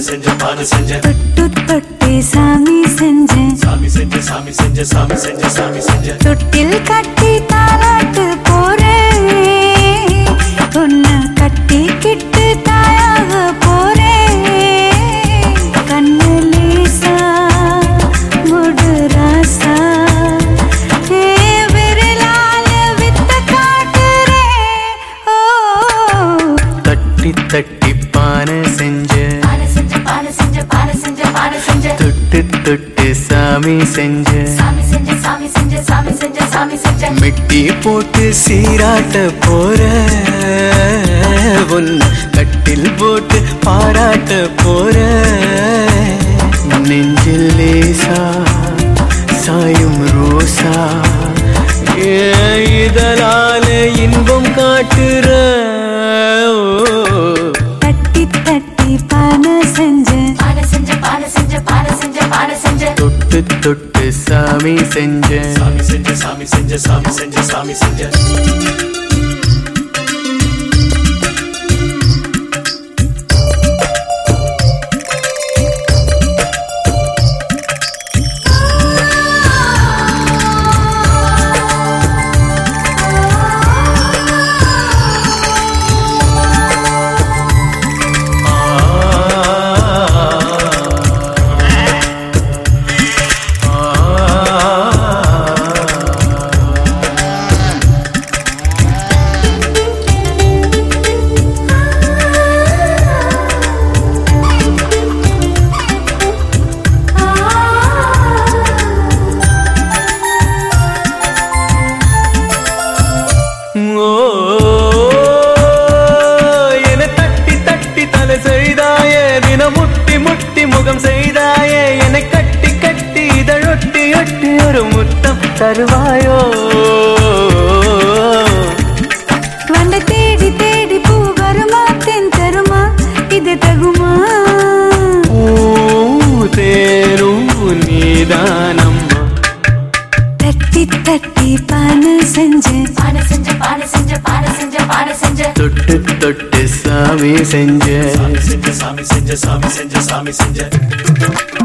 செஞ்ச பானை செஞ்ச தொட்டு தொட்டு சாமி செஞ்சேன் சாமி செஞ்ச சாமி செஞ்ச சாமி செஞ்ச சாமி செஞ்ச தொட்டில் கட்டி தாலாட்டு போறேன் உன்னை கட்டி கிட்டு தாயாக போறேன் கண்ணு லேசா முடு ராசா ஏ விரலால வித்த காட்டுறேன் ஓ தட்டி தட்டி பானை செஞ்ச பானை செஞ்ச பானை செஞ்ச பானை செஞ்ச பானை செஞ்ச தொட்டு தொட்டு சாமி செஞ்ச சாமி செஞ்ச சாமி செஞ்ச சாமி செஞ்ச சாமி செஞ்ச மிட்டி போட்டு சீராட்ட போற உன்னை கட்டில் போட்டு பாராட்ட போற நெஞ்சில் லேசா சாயும் ரோசா ஏ இதழால இன்பம் காட்டுற ஓ. தட்டி தட்டி பானை செஞ்சேன் பானை செஞ்ச பானை செஞ்ச பானை செஞ்ச பானை செஞ்ச தொட்டு தொட்டு சாமி செஞ்ச சாமி செஞ்ச சாமி செஞ்ச சாமி செஞ்ச சாமி செஞ்ச ஓ, என தட்டி தட்டி தலை செய்தாயே தினம் முட்டி முட்டி முகம் செய்தாயே என்னை கட்டி கட்டி இதழொட்டி ஒட்டி ஒரு முத்தம் தருவாயோ வண்ட தேடி தேடி பூ வருமா தென் தருமா இது தகுமா பூ தேரும் நீதானம்மா தட்டி தட்டி பானை செஞ்சேன் பானை செஞ்ச பானை செஞ்ச பானை செஞ்ச பானை செஞ்ச தொட்டு தொட்டு சாமி செஞ்ச சாமி செஞ்ச சாமி செஞ்ச சாமி செஞ்ச சாமி செஞ்ச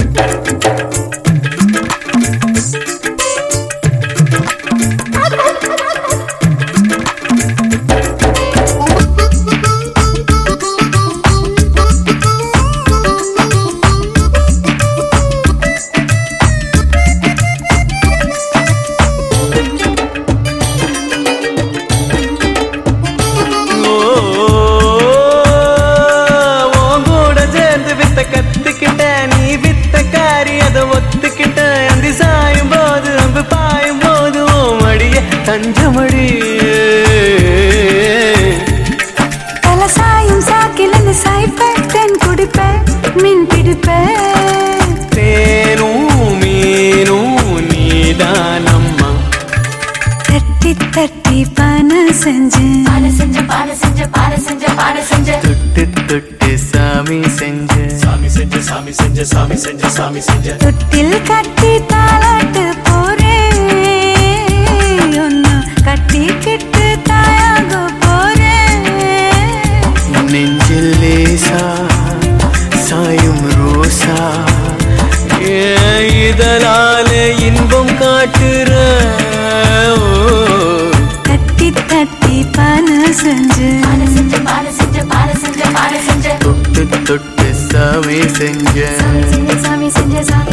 ஓ, உன் கூட சேர்ந்து வித்த கத்துக்கிட்ட நீ வித்த காரி அதை ஒத்துக்கிட்ட அந்தி சாயும் போது அம்பு பாயும் போது ஓ மடிய தஞ்சமடி தல சாயும் சாக்கில் அந்த சாய்ப்பேன் தென் குடிப்பேன் மின் பிடிப்பேன் தேனும் மீனும் நீதானம்மா தட்டி தட்டி பானை செஞ்சேன் பானை செஞ்ச பானை செஞ்ச பானை செஞ்ச பானை செஞ்ச தொட்டு தொட்டு சாமி செஞ்ச சாமி செஞ்ச சாமி செஞ்ச சாமி செஞ்ச சாமி செஞ்ச தொட்டில் கட்டி தாளாட்டு போறேன் ஒன்னு கட்டி கிட்டு தாயாக போறேன் நெஞ்சில் லேசா சாயும் ரோசா ஏ இதழால இன்பம் காட்டுற ஓ. தட்டி தட்டி பானை செஞ்சு பானை செஞ்ச பானை செஞ்ச பானை செஞ்ச பானை செஞ்ச தொட்டு தொட்டு சாமி செஞ்ச சாமி செஞ்ச சாமி செஞ்ச சாமி